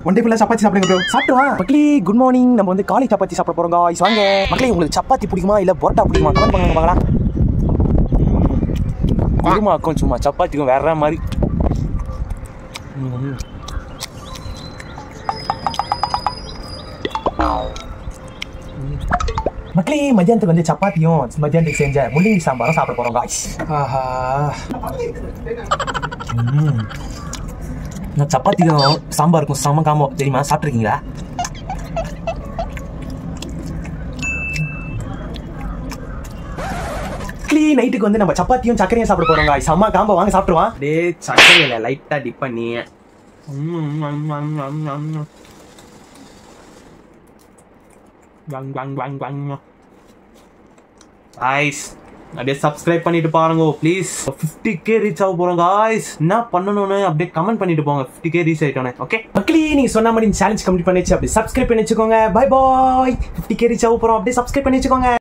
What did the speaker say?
One day ஃபுல்லாக சப்பாத்தி சாப்பிடுங்க bro சாப்பிட்டு வா மக்களே குட் மார்னிங் நம்ம வந்து காலை சப்பாத்தி சாப்பிட போறோம் guys வாங்க மக்களே உங்களுக்கு சப்பாத்தி பிடிக்குமா இல்ல பரோட்டா பிடிக்குமா கமெண்ட் பண்ணுங்க பார்க்கலாம் குருமாக்கும் சும்மா சப்பாத்திக்கும் வேற மாதிரி ம். மக்களே மத்தியானத்துக்கு வந்து சப்பாத்தியும் மத்தியானத்துக்கு செஞ்ச முள்ளங்கி சாம்பாரும் சாப்பிட போறோம் காய்ஸ் ஆஹா நான் சப்பாத்திக்கும் சாம்பாருக்கும் செம காம்போ தெரியுமா சாப்பிட்ருக்கீங்களா க்ளீ நைட்டுக்கு வந்து நம்ம சப்பாத்தியும் சக்கரையும் சாப்பிட போறோம் guys. செம்ம காம்போ வாங்க சாப்பிடுவான் அப்படியே சக்கரையில் லைட்டாக டிப் பண்ணி காய்ஸ் அப்படியே சப்ஸ்கிரைப் பண்ணிட்டு பாருங்க ப்ளீஸ் ஃபிஃப்டி கே ரீச் ஆக போறோம் காய்ஸ் என்ன பண்ணணும்னு அப்படியே கமெண்ட் பண்ணிட்டு போங்க ஃபிஃப்டி கே ரீச் ஆயிட்டோன்னு ஓகே மக்களே நீங்க சொன்ன மாதிரி சேலஞ்ச் கம்ப்ளீட் பண்ணிச்சு அப்படி சப்ஸ்கிரைப் பண்ணி வச்சுக்கோங்க bye bye fifty K reach ஆக போறோம் அப்படியே சப்ஸ்கிரைப் பண்ணி வச்சுக்கோங்க